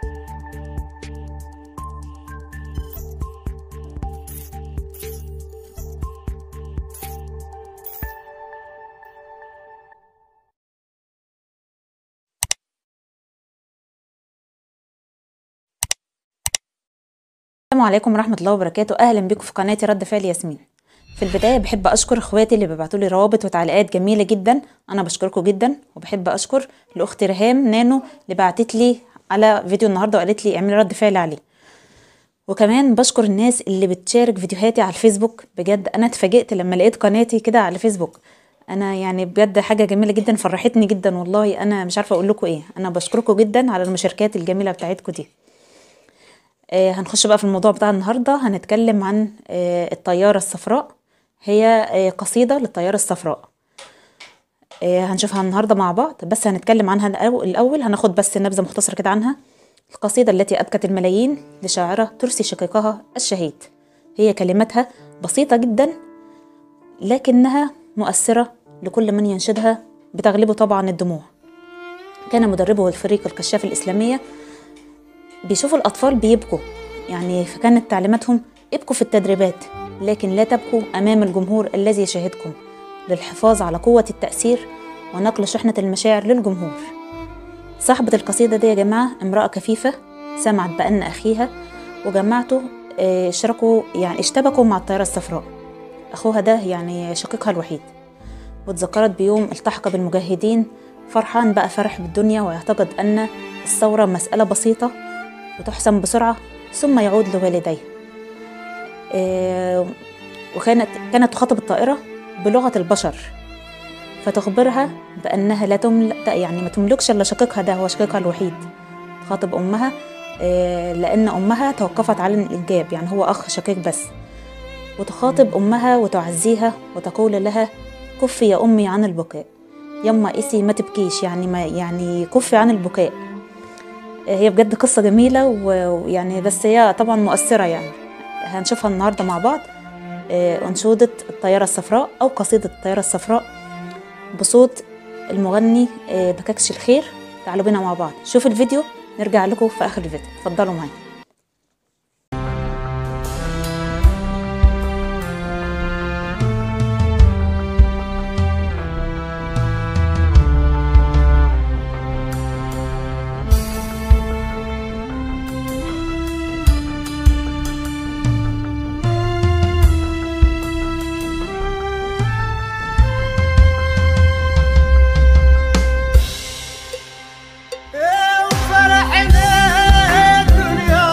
السلام عليكم ورحمة الله وبركاته أهلا بكم في قناتي رد فعل ياسمين في البداية بحب أشكر إخواتي اللي بيبعتوا لي روابط وتعليقات جميلة جدا أنا بشكركم جدا وبحب أشكر لأختي ريهام نانو اللي بعتت لي على فيديو النهاردة وقالت لي اعملي رد فعل عليه وكمان بشكر الناس اللي بتشارك فيديوهاتي على الفيسبوك بجد أنا اتفاجئت لما لقيت قناتي كده على الفيسبوك أنا يعني بجد حاجة جميلة جدا فرحتني جدا والله أنا مش عارفة أقول لكم إيه أنا بشكركم جدا على المشاركات الجميلة بتاعتكم دي آه هنخش بقى في الموضوع بتاع النهاردة هنتكلم عن آه الطيارة الصفراء هي آه قصيدة للطيارة الصفراء آه هنشوفها النهاردة مع بعض بس هنتكلم عنها الأو- الأول هناخد بس نبذة مختصرة كده عنها القصيدة التي أبكت الملايين لشاعرة ترسي شقيقها الشهيد هي كلماتها بسيطة جدا لكنها مؤثرة لكل من ينشدها بتغلبه طبعا الدموع كان مدربه الفريق الكشاف الإسلامية بيشوفوا الأطفال بيبكوا يعني فكانت تعليماتهم ابكوا في التدريبات لكن لا تبكوا أمام الجمهور الذي يشاهدكم للحفاظ على قوة التأثير ونقل شحنة المشاعر للجمهور صاحبة القصيدة دي يا جماعة امرأة كفيفة سمعت بأن أخيها وجماعته آه، اشتركوا يعني اشتبكوا مع الطيارة الصفراء أخوها ده يعني شقيقها الوحيد واتذكرت بيوم التحق بالمجاهدين فرحان بقى فرح بالدنيا ويعتقد أن الثورة مسألة بسيطة وتحسم بسرعة ثم يعود لوالديه آه، وكانت كانت تخاطب الطائرة بلغة البشر فتخبرها بأنها لا تملك يعني ما تملكش إلا شقيقها ده هو شقيقها الوحيد تخاطب أمها آه، لأن أمها توقفت عن الإنجاب يعني هو أخ شقيق بس وتخاطب أمها وتعزيها وتقول لها كفي يا أمي عن البكاء يما إسي ما تبكيش يعني ما يعني كفي عن البكاء هي بجد قصة جميلة و- ويعني بس هي طبعا مؤثرة يعني هنشوفها النهاردة مع بعض آه، أنشودة الطيارة الصفراء أو قصيدة الطيارة الصفراء بصوت المغني آه، بكاكش الخير تعالوا بينا مع بعض شوف الفيديو نرجع لكم في آخر الفيديو اتفضلوا معايا وفرحنا الدنيا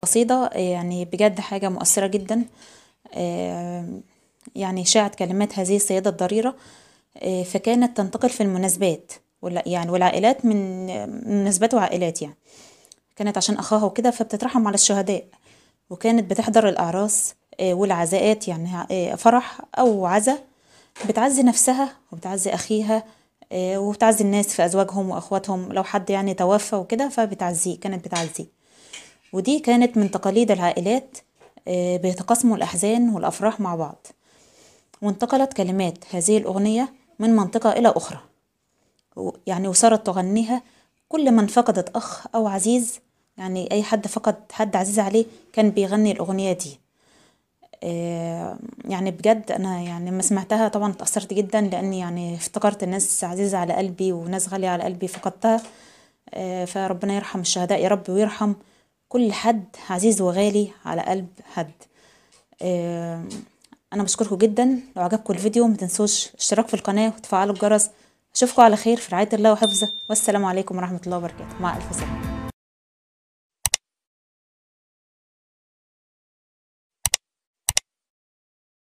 القصيدة يعني بجد حاجة مؤثرة جدا آه، يعني شاعت كلمات هذه السيدة الضريرة آه، فكانت تنتقل في المناسبات ولا يعني والعائلات من مناسبات وعائلات يعني كانت عشان أخاها وكده فبتترحم على الشهداء وكانت بتحضر الأعراس آه، والعزاءات يعني آه، فرح أو عزا بتعزي نفسها وبتعزي أخيها آه، وبتعزي الناس في أزواجهم وأخواتهم لو حد يعني توفى وكده فبتعزيه كانت بتعزيه ودي كانت من تقاليد العائلات آه، بيتقاسموا الأحزان والأفراح مع بعض وانتقلت كلمات هذه الأغنية من منطقة إلى أخرى و- يعني وصارت تغنيها كل من فقدت أخ أو عزيز يعني أي حد فقد حد عزيز عليه كان بيغني الأغنية دي آه، يعني بجد أنا يعني لما سمعتها طبعا اتأثرت جدا لأني يعني افتكرت ناس عزيزة على قلبي وناس غالية على قلبي فقدتها آه، فربنا يرحم الشهداء يا رب ويرحم كل حد عزيز وغالي على قلب حد آه، انا بشكركم جدا لو عجبكم الفيديو ما تنسوش اشتراك في القناه وتفعلوا الجرس اشوفكم على خير في رعايه الله وحفظه والسلام عليكم ورحمه الله وبركاته مع الف سلامه